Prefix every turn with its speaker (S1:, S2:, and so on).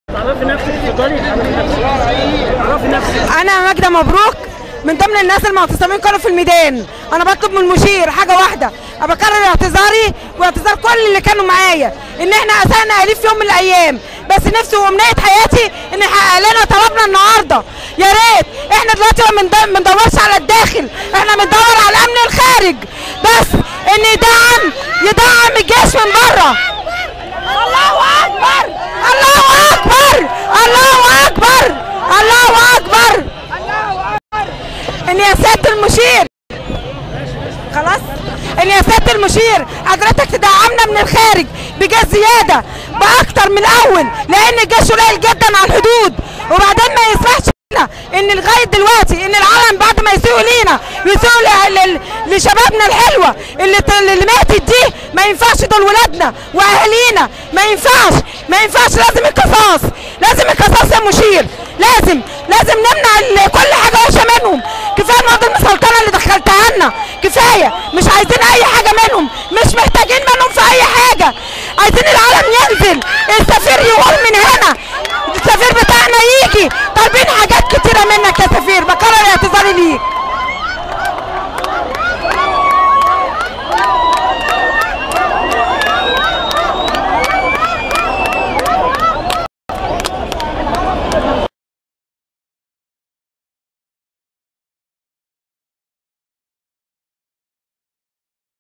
S1: تعرفي نفسك اتفضلي تعرفي نفسك تعرفي نفسك
S2: انا ماجده مبروك من ضمن الناس المعتصمين كانوا في الميدان انا بطلب من المشير حاجه واحده انا بكرر اعتذاري واعتذار كل اللي كانوا معايا ان احنا اسانا اليف في يوم من الايام بس نفسي وامنيه حياتي ان يحقق لنا طلبنا النهارده يا ريت احنا دلوقتي ما بندور- بندورش على الداخل احنا بندور على الامن الخارج بس ان يدعم يدعم الجيش من بره الله اكبر الله اكبر الله اكبر الله اكبر ان يا سياده المشير خلاص ان يا سياده المشير حضرتك تدعمنا من الخارج بجاز زياده باكتر من الاول لان الجيش قليل جدا على الحدود وبعدين ما يسمحش لنا ان لغايه دلوقتي ان العالم بعد ما يسيئوا لينا يسيئوا ل- ل- لشبابنا الحلوه اللي ت- اللي ماتت دي ما ينفعش دول ولادنا واهالينا ما ينفعش ما ينفعش لازم القصاص لازم القصاص يا مشير لازم لازم نمنع ال- كل حاجه وحشه منهم كفايه المواد المسلطنه اللي دخلتها لنا كفايه مش عايزين اي حاجه منهم مش محتاجين منهم في اي حاجه عايزين العالم ينزل السفير يقول من هنا السفير بتاعنا يجي طالبين حاجات كتيره منك يا سفير بكرر اعتذاري ليك